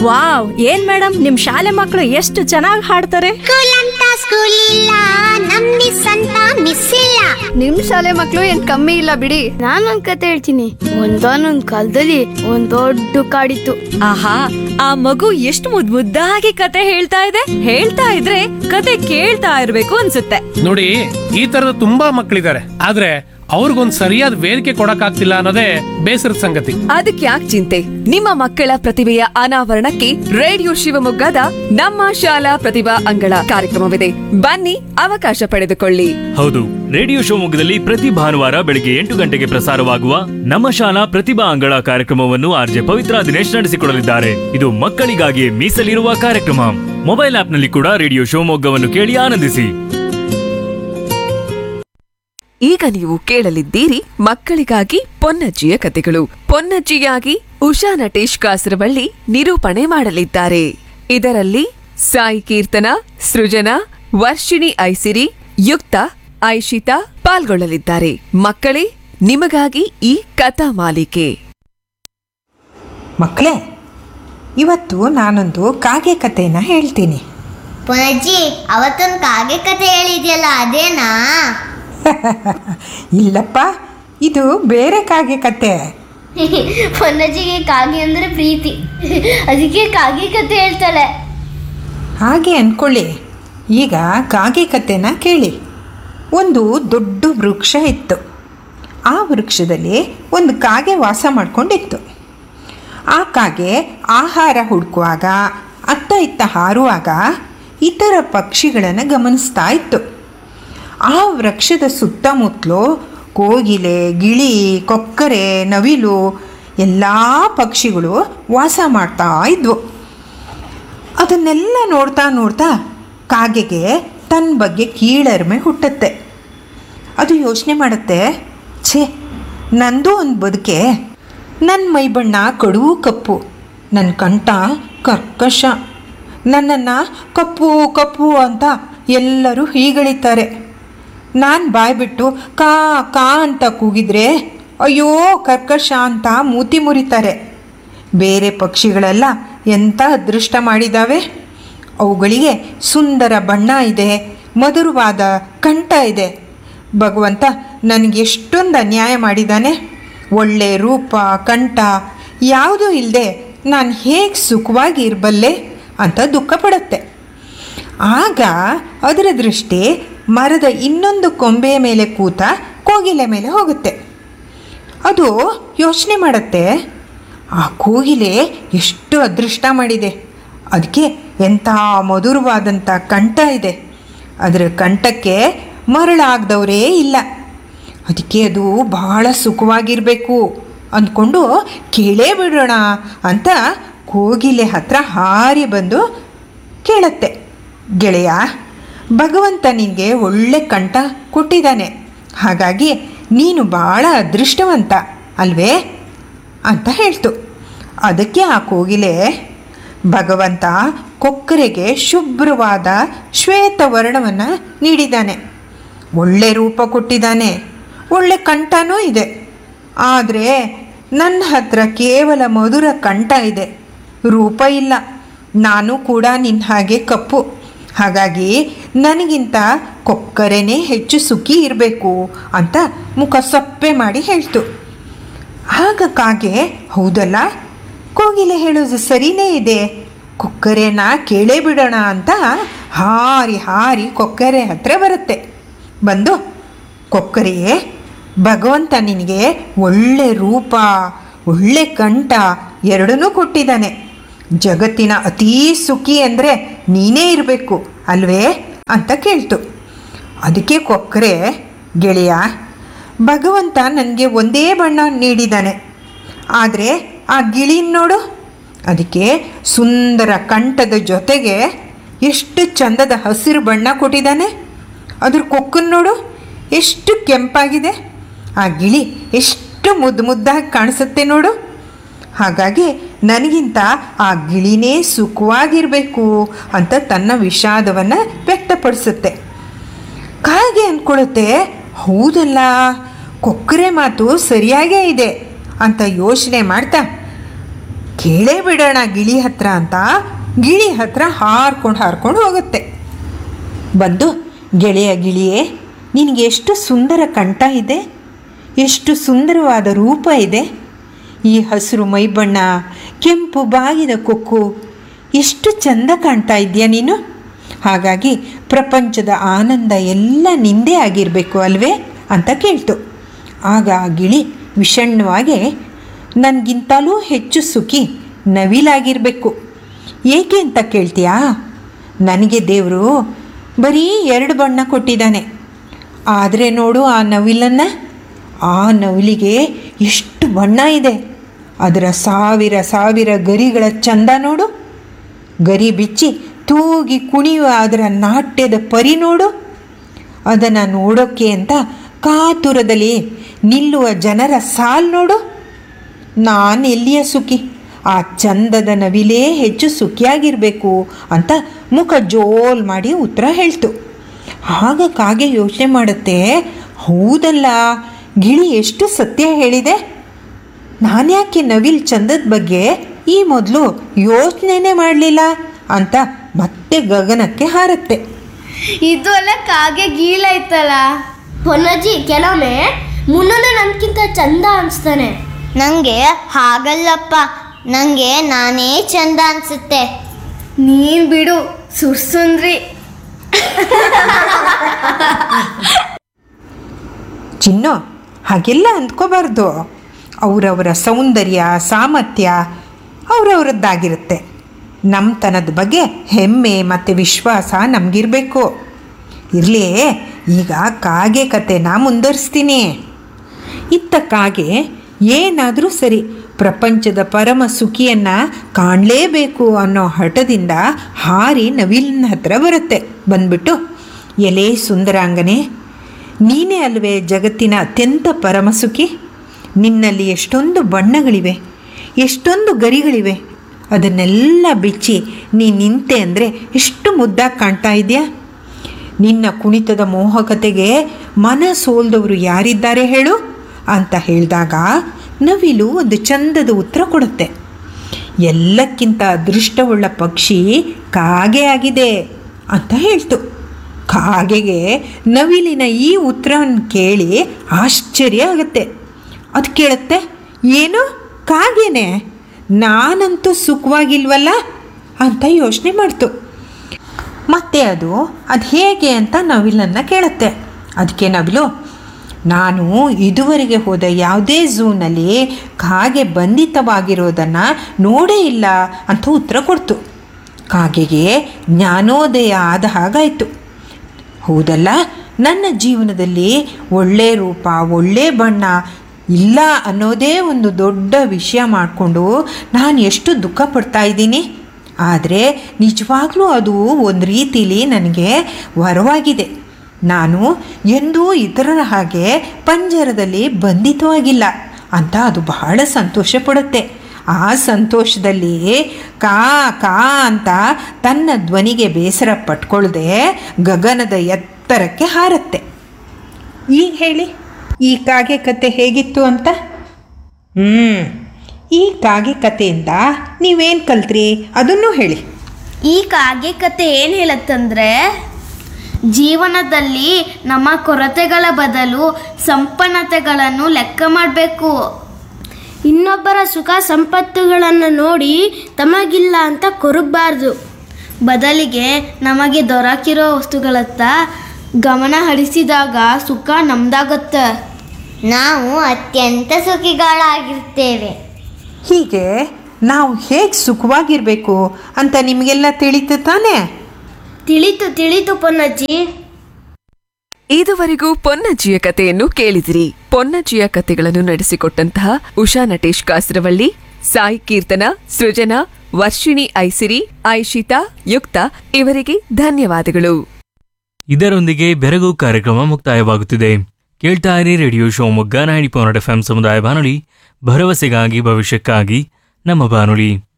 wow ಏನ್ madam ನಿಮ್ ಶಾಲೆ ಮಕ್ಕಳು ಎಷ್ಟು ಚೆನ್ನಾಗಿ ಹಾಡ್ತಾರೆ ಸ್ಕೂಲ್ ಅಂತ ಸ್ಕೂಲ್ ಇಲ್ಲ ನಮ್ ಮಿಸ್ ಅಂತ ಮಿಸ್ ಇಲ್ಲ ನಿಮ್ ಶಾಲೆ ಮಕ್ಳು ಏನ್ ಕಮ್ಮಿ ಇಲ್ಲ ಬಿಡಿ ನಾನೊಂದ್ ಕತೆ ಹೇಳ್ತೀನಿ ಒಂದಾನೊಂದ್ ಕಾಲದಲ್ಲಿ ಒಂದ್ ದೊಡ್ಡ ಕಾಡಿತ್ತು ಆಹಾ ಆ ಮಗು ಎಷ್ಟು ಮುದ್ ಮುದ್ದಾಗಿ ಕತೆ ಹೇಳ್ತಾ ಇದೆ ಹೇಳ್ತಾ ಇದ್ರೆ ಕತೆ ಕೇಳ್ತಾ ಇರ್ಬೇಕು ಅನ್ಸುತ್ತೆ ನೋಡಿ ಈ ತರದ ತುಂಬಾ ಮಕ್ಕಳಿದ್ದಾರೆ ಆದ್ರೆ ಅವ್ರಿಗೊಂದ್ ಸರಿಯಾದ ವೇದಿಕೆ ಕೊಡಕ್ಕಾಗ್ತಿಲ್ಲ ಅನ್ನೋದೇ ಬೇಸರದ ಸಂಗತಿ ಅದಕ್ಕೆ ಯಾಕೆ ಚಿಂತೆ ನಿಮ್ಮ ಮಕ್ಕಳ ಪ್ರತಿಭೆಯ ಅನಾವರಣಕ್ಕೆ ರೇಡಿಯೋ ಶಿವಮೊಗ್ಗದ ನಮ್ಮ ಶಾಲಾ ಪ್ರತಿಭಾ ಅಂಗಳ ಕಾರ್ಯಕ್ರಮವಿದೆ ಬನ್ನಿ ಅವಕಾಶ ಪಡೆದುಕೊಳ್ಳಿ ಹೌದು ರೇಡಿಯೋ ಶಿವಮೊಗ್ಗದಲ್ಲಿ ಪ್ರತಿ ಭಾನುವಾರ ಬೆಳಿಗ್ಗೆ ಎಂಟು ಗಂಟೆಗೆ ಪ್ರಸಾರವಾಗುವ ನಮ್ಮ ಶಾಲಾ ಪ್ರತಿಭಾ ಅಂಗಳ ಕಾರ್ಯಕ್ರಮವನ್ನು ಆರ್ಜೆ ಪವಿತ್ರ ದಿನೇಶ್ ನಡೆಸಿಕೊಡಲಿದ್ದಾರೆ ಇದು ಮಕ್ಕಳಿಗಾಗಿ ಮೀಸಲಿರುವ ಕಾರ್ಯಕ್ರಮ ಮೊಬೈಲ್ ಆಪ್ನಲ್ಲಿ ಕೂಡ ರೇಡಿಯೋ ಶಿವಮೊಗ್ಗವನ್ನು ಕೇಳಿ ಆನಂದಿಸಿ ಈಗ ನೀವು ಕೇಳಲಿದ್ದೀರಿ ಮಕ್ಕಳಿಗಾಗಿ ಪೊನ್ನಜ್ಜಿಯ ಕತೆಗಳು ಪೊನ್ನಜ್ಜಿಯಾಗಿ ಉಷಾ ನಟೇಶ್ ಕಾಸರವಳ್ಳಿ ನಿರೂಪಣೆ ಮಾಡಲಿದ್ದಾರೆ ಇದರಲ್ಲಿ ಸಾಯಿ ಕೀರ್ತನ ಸೃಜನಾ ವರ್ಷಿಣಿ ಐಸಿರಿ ಯುಕ್ತ ಐಶಿತಾ ಪಾಲ್ಗೊಳ್ಳಲಿದ್ದಾರೆ ಮಕ್ಕಳೇ ನಿಮಗಾಗಿ ಈ ಕಥಾ ಮಾಲಿಕೆ ಮಕ್ಕಳೇ ಇವತ್ತು ನಾನೊಂದು ಕಾಗೆ ಕಥೆನ ಹೇಳ್ತೀನಿ ಪುನಜ್ಜಿ ಅವತ್ತೊಂದು ಕಾಗೆ ಕತೆ ಹೇಳಿದ್ಯಲ್ಲ ಅದೇನಾ ಇಲ್ಲಪ್ಪ ಇದು ಬೇರೆ ಕಾಗೆ ಕತೆ ಪುನಜ್ಜಿಗೆ ಕಾಗೆ ಅಂದ್ರೆ ಪ್ರೀತಿ ಅದಕ್ಕೆ ಕಾಗೆ ಕತೆ ಹೇಳ್ತಾಳೆ ಹಾಗೆ ಅಂದ್ಕೊಳ್ಳಿ ಈಗ ಕಾಗೆ ಕಥೆನ ಕೇಳಿ ಒಂದು ದೊಡ್ಡ ವೃಕ್ಷ ಇತ್ತು ಆ ವೃಕ್ಷದಲ್ಲಿ ಒಂದು ಕಾಗೆ ವಾಸ ಮಾಡ್ಕೊಂಡಿತ್ತು ಆ ಕಾಗೆ ಆಹಾರ ಹುಡುಕುವಾಗ ಅತ್ತ ಇತ್ತ ಹಾರುವಾಗ ಇತರ ಪಕ್ಷಿಗಳನ್ನು ಗಮನಿಸ್ತಾ ಇತ್ತು ಆ ವೃಕ್ಷದ ಸುತ್ತಮುತ್ತಲು ಕೋಗಿಲೆ ಗಿಳಿ ಕೊಕ್ಕರೆ ನವಿಲು ಎಲ್ಲ ಪಕ್ಷಿಗಳು ವಾಸ ಮಾಡ್ತಾ ಇದ್ವು ಅದನ್ನೆಲ್ಲ ನೋಡ್ತಾ ನೋಡ್ತಾ ಕಾಗೆಗೆ ತನ್ನ ಬಗ್ಗೆ ಕೀಳರಿಮೆ ಹುಟ್ಟುತ್ತೆ ಅದು ಯೋಚನೆ ಮಾಡುತ್ತೆ ಛೇ ನಂದು ಒಂದು ಬದುಕೆ ನನ್ನ ಮೈಬಣ್ಣ ಕಡು ಕಪ್ಪು ನನ್ನ ಕಂಠ ಕರ್ಕಶ ನನ್ನನ್ನು ಕಪ್ಪು ಕಪ್ಪು ಅಂತ ಎಲ್ಲರೂ ಹೀಗಳಿತಾರೆ ನಾನು ಬಾಯ್ಬಿಟ್ಟು ಕಾ ಕಾ ಅಂತ ಕೂಗಿದ್ರೆ ಅಯ್ಯೋ ಕರ್ಕಶ ಅಂತ ಮೂತಿ ಮುರಿತಾರೆ ಬೇರೆ ಪಕ್ಷಿಗಳೆಲ್ಲ ಎಂಥ ಅದೃಷ್ಟ ಮಾಡಿದಾವೆ ಅವುಗಳಿಗೆ ಸುಂದರ ಬಣ್ಣ ಇದೆ ಮಧುರವಾದ ಕಂಠ ಇದೆ ಭಗವಂತ ನನಗೆ ಎಷ್ಟೊಂದು ಅನ್ಯಾಯ ಮಾಡಿದ್ದಾನೆ ಒಳ್ಳೆ ರೂಪ ಕಂಠ ಯಾವುದೂ ಇಲ್ಲದೆ ನಾನು ಹೇಗೆ ಸುಖವಾಗಿ ಇರಬಲ್ಲೆ ಅಂತ ದುಃಖ ಪಡುತ್ತೆ ಆಗ ಅದರ ದೃಷ್ಟಿ ಮರದ ಇನ್ನೊಂದು ಕೊಂಬೆಯ ಮೇಲೆ ಕೂತ ಕೋಗಿಲೆ ಮೇಲೆ ಹೋಗುತ್ತೆ ಅದು ಯೋಚನೆ ಮಾಡುತ್ತೆ ಆ ಕೋಗಿಲೆ ಎಷ್ಟು ಅದೃಷ್ಟ ಮಾಡಿದೆ ಅದಕ್ಕೆ ಎಂಥ ಮಧುರವಾದಂಥ ಕಂಠ ಇದೆ ಅದರ ಕಂಠಕ್ಕೆ ಮರಳಾಗ್ದವರೇ ಇಲ್ಲ ಅದಕ್ಕೆ ಅದು ಬಹಳ ಸುಖವಾಗಿರಬೇಕು ಅಂದ್ಕೊಂಡು ಕೇಳೇ ಬಿಡೋಣ ಅಂತ ಕೋಗಿಲೆ ಹತ್ರ ಹಾರಿ ಬಂದು ಕೇಳತ್ತೆ ಗೆಳೆಯ ಭಗವಂತ ನಿನಗೆ ಒಳ್ಳೆ ಕಂಠ ಕೊಟ್ಟಿದ್ದಾನೆ ಹಾಗಾಗಿ ನೀನು ಭಾಳ ಅದೃಷ್ಟವಂತ ಅಲ್ವೇ ಅಂತ ಹೇಳ್ತು ಅದಕ್ಕೆ ಆ ಕೋಗಿಲೆ ಭಗವಂತ ಕೊಕ್ಕರೆಗೆ ಶುಭ್ರವಾದ ಶ್ವೇತವರ್ಣವನ್ನು ನೀಡಿದ್ದಾನೆ ಒಳ್ಳೆ ರೂಪ ಕೊಟ್ಟಿದ್ದಾನೆ ಒಳ್ಳೆ ಕಂಠನೂ ಇದೆ ಆದರೆ ನನ್ನ ಹತ್ರ ಕೇವಲ ಮಧುರ ಕಂಠ ಇದೆ ರೂಪ ಇಲ್ಲ ನಾನು ಕೂಡ ನಿನ್ನ ಹಾಗೆ ಕಪ್ಪು ಹಾಗಾಗಿ ನನಗಿಂತ ಕೊಕ್ಕರೆನೇ ಹೆಚ್ಚು ಸುಖಿ ಇರಬೇಕು ಅಂತ ಮುಖ ಸಪ್ಪೆ ಮಾಡಿ ಹೇಳ್ತು ಆಗ ಕಾಗೆ ಹೌದಲ್ಲ ಕೋಗಿಲೆ ಹೇಳೋದು ಸರಿನೇ ಇದೆ ಕೊಕ್ಕರೆನ ಕೇಳೇ ಬಿಡೋಣ ಅಂತ ಹಾರಿ ಹಾರಿ ಕೊಕ್ಕರೆ ಹತ್ರ ಬರುತ್ತೆ ಬಂದು ಕೊಕ್ಕರೆಯೇ ಭಗವಂತ ನಿನಗೆ ಒಳ್ಳೆ ರೂಪ ಒಳ್ಳೆ ಕಂಠ ಎರಡನ್ನೂ ಕೊಟ್ಟಿದ್ದಾನೆ ಜಗತ್ತಿನ ಅತೀ ಸುಖಿ ಅಂದರೆ ನೀನೇ ಇರಬೇಕು ಅಲ್ವೇ ಅಂತ ಕೇಳ್ತು ಅದಕ್ಕೆ ಕೊಕ್ಕರೆ ಗೆಳೆಯ ಭಗವಂತ ನನಗೆ ಒಂದೇ ಬಣ್ಣ ನೀಡಿದ್ದಾನೆ ಆದರೆ ಆ ಗಿಳಿನ ನೋಡು ಅದಕ್ಕೆ ಸುಂದರ ಕಂಠದ ಜೊತೆಗೆ ಎಷ್ಟು ಚಂದದ ಹಸಿರು ಬಣ್ಣ ಕೊಟ್ಟಿದ್ದಾನೆ ಅದ್ರ ಕೊಕ್ಕನ್ನು ನೋಡು ಎಷ್ಟು ಕೆಂಪಾಗಿದೆ ಆ ಗಿಳಿ ಎಷ್ಟು ಮುದ್ದು ಮುದ್ದಾಗಿ ಕಾಣಿಸುತ್ತೆ ನೋಡು ಹಾಗಾಗಿ ನನಗಿಂತ ಆ ಗಿಳಿನೇ ಸುಖವಾಗಿರಬೇಕು ಅಂತ ತನ್ನ ವಿಷಾದವನ್ನು ವ್ಯಕ್ತಪಡಿಸುತ್ತೆ ಕಾಗೆ ಅಂದ್ಕೊಳ್ಳುತ್ತೆ ಹೌದಲ್ಲ ಕೊಕ್ಕರೆ ಮಾತು ಸರಿಯಾಗೇ ಇದೆ ಅಂತ ಯೋಚನೆ ಮಾಡ್ತಾ ಕೇಳೇ ಬಿಡೋಣ ಗಿಳಿ ಹತ್ರ ಅಂತ ಗಿಳಿ ಹತ್ರ ಹಾರ್ಕೊಂಡು ಹಾರ್ಕೊಂಡು ಹೋಗುತ್ತೆ ಬಂದು ಗೆಳೆಯ ಗಿಳಿಯೇ ನಿನಗೆ ಎಷ್ಟು ಸುಂದರ ಕಂಠ ಇದೆ ಎಷ್ಟು ಸುಂದರವಾದ ರೂಪ ಇದೆ ಈ ಹಸಿರು ಮೈಬಣ್ಣ ಕೆಂಪು ಬಾಗಿದ ಕೊಕ್ಕು ಎಷ್ಟು ಚಂದ ಕಾಣ್ತಾ ಇದೆಯಾ ನೀನು ಹಾಗಾಗಿ ಪ್ರಪಂಚದ ಆನಂದ ಎಲ್ಲ ನಿಂದೇ ಆಗಿರಬೇಕು ಅಲ್ವೇ ಅಂತ ಕೇಳ್ತು ಆಗ ಆ ಗಿಳಿ ವಿಷಣ್ಣವಾಗಿ ನನಗಿಂತಲೂ ಹೆಚ್ಚು ಸುಖಿ ನವಿಲಾಗಿರಬೇಕು ಏಕೆ ಅಂತ ಕೇಳ್ತೀಯಾ ನನಗೆ ದೇವರು ಬರೀ ಎರಡು ಬಣ್ಣ ಕೊಟ್ಟಿದ್ದಾನೆ ಆದರೆ ನೋಡು ಆ ನವಿಲನ್ನು ಆ ನವಿಲಿಗೆ ಎಷ್ಟು ಬಣ್ಣ ಇದೆ ಅದರ ಸಾವಿರ ಸಾವಿರ ಗರಿಗಳ ಚಂದ ನೋಡು ಗರಿ ಬಿಚ್ಚಿ ತೂಗಿ ಕುಣಿಯುವ ಅದರ ನಾಟ್ಯದ ಪರಿ ನೋಡು ಅದನ್ನು ನೋಡೋಕ್ಕೆ ಅಂತ ಕಾತುರದಲ್ಲಿ ನಿಲ್ಲುವ ಜನರ ಸಾಲ್ ನೋಡು ನಾನು ಎಲ್ಲಿಯ ಸುಖಿ ಆ ಚಂದದ ನವಿಲೇ ಹೆಚ್ಚು ಸುಖಿಯಾಗಿರಬೇಕು ಅಂತ ಮುಖ ಜೋಲ್ ಮಾಡಿ ಉತ್ತರ ಹೇಳ್ತು ಆಗ ಕಾಗೆ ಯೋಚನೆ ಮಾಡುತ್ತೆ ಹೌದಲ್ಲ ಗಿಳಿ ಎಷ್ಟು ಸತ್ಯ ಹೇಳಿದೆ ನಾನ್ಯಾಕೆ ನವಿಲ್ ಚಂದದ ಬಗ್ಗೆ ಈ ಮೊದಲು ಯೋಚನೆನೇ ಮಾಡಲಿಲ್ಲ ಅಂತ ಮತ್ತೆ ಗಗನಕ್ಕೆ ಹಾರುತ್ತೆ ಇದು ಅಲ್ಲ ಕಾಗೆ ಗೀಳಾಯ್ತಲ್ಲ ಪೊನ್ನಜ್ಜಿ ಕೆಲವೊಮ್ಮೆ ಮುನ್ನನ ನನ್ಕಿಂತ ಚಂದ ಅನಿಸ್ತಾನೆ ನಂಗೆ ಹಾಗಲ್ಲಪ್ಪ ನಂಗೆ ನಾನೇ ಚಂದ ಅನ್ಸುತ್ತೆ ನೀನ್ ಬಿಡು ಸುರ್ಸುಂದ್ರಿ ಚಿನ್ನು ಹಾಗೆಲ್ಲ ಅಂದ್ಕೋಬಾರ್ದು ಅವರವರ ಸೌಂದರ್ಯ ಸಾಮರ್ಥ್ಯ ಅವರವರದ್ದಾಗಿರುತ್ತೆ ನಮ್ಮತನದ ಬಗ್ಗೆ ಹೆಮ್ಮೆ ಮತ್ತು ವಿಶ್ವಾಸ ನಮಗಿರಬೇಕು ಇರಲಿ ಈಗ ಕಾಗೆ ಕತೆನ ಮುಂದುವರಿಸ್ತೀನಿ ಇತ್ತ ಕಾಗೆ ಏನಾದರೂ ಸರಿ ಪ್ರಪಂಚದ ಪರಮ ಸುಖಿಯನ್ನು ಕಾಣಲೇಬೇಕು ಅನ್ನೋ ಹಠದಿಂದ ಹಾರಿ ನವಿಲಿನ ಹತ್ರ ಬರುತ್ತೆ ಬಂದ್ಬಿಟ್ಟು ಎಲೆ ಸುಂದರಾಂಗನೆ ನೀನೇ ಅಲ್ವೇ ಜಗತ್ತಿನ ಅತ್ಯಂತ ಪರಮಸುಖಿ ನಿನ್ನಲ್ಲಿ ಎಷ್ಟೊಂದು ಬಣ್ಣಗಳಿವೆ ಎಷ್ಟೊಂದು ಗರಿಗಳಿವೆ ಅದನ್ನೆಲ್ಲ ಬಿಚ್ಚಿ ನೀ ನಿಂತೆ ಅಂದರೆ ಎಷ್ಟು ಮುದ್ದಾಗಿ ಕಾಣ್ತಾ ಇದೆಯಾ ನಿನ್ನ ಕುಣಿತದ ಮೋಹಕತೆಗೆ ಮನ ಸೋಲ್ದವರು ಯಾರಿದ್ದಾರೆ ಹೇಳು ಅಂತ ಹೇಳಿದಾಗ ನವಿಲು ಒಂದು ಚಂದದ ಉತ್ತರ ಕೊಡುತ್ತೆ ಎಲ್ಲಕ್ಕಿಂತ ಅದೃಷ್ಟವುಳ್ಳ ಪಕ್ಷಿ ಕಾಗೆ ಆಗಿದೆ ಅಂತ ಹೇಳ್ತು ಕಾಗೆಗೆ ನವಿಲಿನ ಈ ಉತ್ತರವನ್ನು ಕೇಳಿ ಆಶ್ಚರ್ಯ ಆಗುತ್ತೆ ಅದು ಕೇಳುತ್ತೆ ಏನು ಕಾಗೆನೆ ನಾನಂತೂ ಸುಖವಾಗಿಲ್ವಲ್ಲ ಅಂತ ಯೋಚನೆ ಮಾಡ್ತು ಮತ್ತೆ ಅದು ಅದು ಹೇಗೆ ಅಂತ ನವಿಲನ್ನು ಕೇಳುತ್ತೆ ಅದಕ್ಕೆ ನವಿಲು ನಾನು ಇದುವರೆಗೆ ಹೋದ ಯಾವುದೇ ಝೂನಲ್ಲಿ ಕಾಗೆ ಬಂಧಿತವಾಗಿರೋದನ್ನು ನೋಡೇ ಇಲ್ಲ ಅಂತ ಉತ್ತರ ಕೊಡ್ತು ಕಾಗೆಗೆ ಜ್ಞಾನೋದಯ ಆದ ಹಾಗಾಯಿತು ಹೌದಲ್ಲ ನನ್ನ ಜೀವನದಲ್ಲಿ ಒಳ್ಳೆ ರೂಪ ಒಳ್ಳೆ ಬಣ್ಣ ಇಲ್ಲ ಅನ್ನೋದೇ ಒಂದು ದೊಡ್ಡ ವಿಷಯ ಮಾಡಿಕೊಂಡು ನಾನು ಎಷ್ಟು ದುಃಖ ಪಡ್ತಾ ಇದ್ದೀನಿ ಆದರೆ ನಿಜವಾಗ್ಲೂ ಅದು ಒಂದು ರೀತಿಲಿ ನನಗೆ ವರವಾಗಿದೆ ನಾನು ಎಂದೂ ಇತರರ ಹಾಗೆ ಪಂಜರದಲ್ಲಿ ಬಂಧಿತವಾಗಿಲ್ಲ ಅಂತ ಅದು ಬಹಳ ಸಂತೋಷ ಪಡುತ್ತೆ ಆ ಸಂತೋಷದಲ್ಲಿ ಕಾ ಕಾ ಅಂತ ತನ್ನ ಧ್ವನಿಗೆ ಬೇಸರ ಪಟ್ಕೊಳ್ಳದೆ ಗಗನದ ಎತ್ತರಕ್ಕೆ ಹಾರತ್ತೆ ಈಗ ಹೇಳಿ ಈ ಕಾಗೆ ಕತೆ ಹೇಗಿತ್ತು ಅಂತ ಹ್ಞೂ ಈ ಕಾಗೆ ಕಥೆಯಿಂದ ನೀವೇನು ಕಲ್ತ್ರಿ ಅದನ್ನು ಹೇಳಿ ಈ ಕಾಗೆ ಕತೆ ಏನು ಹೇಳತ್ತಂದ್ರೆ ಜೀವನದಲ್ಲಿ ನಮ್ಮ ಕೊರತೆಗಳ ಬದಲು ಸಂಪನ್ನತೆಗಳನ್ನು ಲೆಕ್ಕ ಮಾಡಬೇಕು ಇನ್ನೊಬ್ಬರ ಸುಖ ಸಂಪತ್ತುಗಳನ್ನು ನೋಡಿ ತಮಗಿಲ್ಲ ಅಂತ ಕೊರಗಬಾರ್ದು ಬದಲಿಗೆ ನಮಗೆ ದೊರಕಿರೋ ವಸ್ತುಗಳತ್ತ ಗಮನ ಹರಿಸಿದಾಗ ಸುಖ ನಮ್ದಾಗತ್ತೆ ನಾವು ಅತ್ಯಂತ ಸುಖಿಗಳಾಗಿರ್ತೇವೆ ಹೀಗೆ ನಾವು ಹೇಗೆ ಸುಖವಾಗಿರಬೇಕು ಅಂತ ನಿಮಗೆಲ್ಲ ತಿಳಿತು ತಾನೇ ತಿಳಿತು ತಿಳಿತು ಪೊನ್ನಜ್ಜಿ ಇದುವರೆಗೂ ಪೊನ್ನಜ್ಜಿಯ ಕಥೆಯನ್ನು ಕೇಳಿದಿರಿ ಪೊನ್ನಜ್ಜಿಯ ಕಥೆಗಳನ್ನು ನಡೆಸಿಕೊಟ್ಟಂತಹ ಉಷಾ ನಟೇಶ್ ಕಾಸರವಳ್ಳಿ ಸಾಯಿ ಕೀರ್ತನ ಸೃಜನಾ ವರ್ಷಿಣಿ ಐಸಿರಿ ಐಶಿತಾ ಯುಕ್ತ ಇವರಿಗೆ ಧನ್ಯವಾದಗಳು ಇದರೊಂದಿಗೆ ಬೆರಗು ಕಾರ್ಯಕ್ರಮ ಮುಕ್ತಾಯವಾಗುತ್ತಿದೆ ಕೇಳ್ತಾ ಇರಿ radio Shivamogga ninety point F M ಸಮುದಾಯ ಬಾನುಲಿ ಭರವಸೆಗಾಗಿ ಭವಿಷ್ಯಕ್ಕಾಗಿ ನಮ್ಮ ಬಾನುಲಿ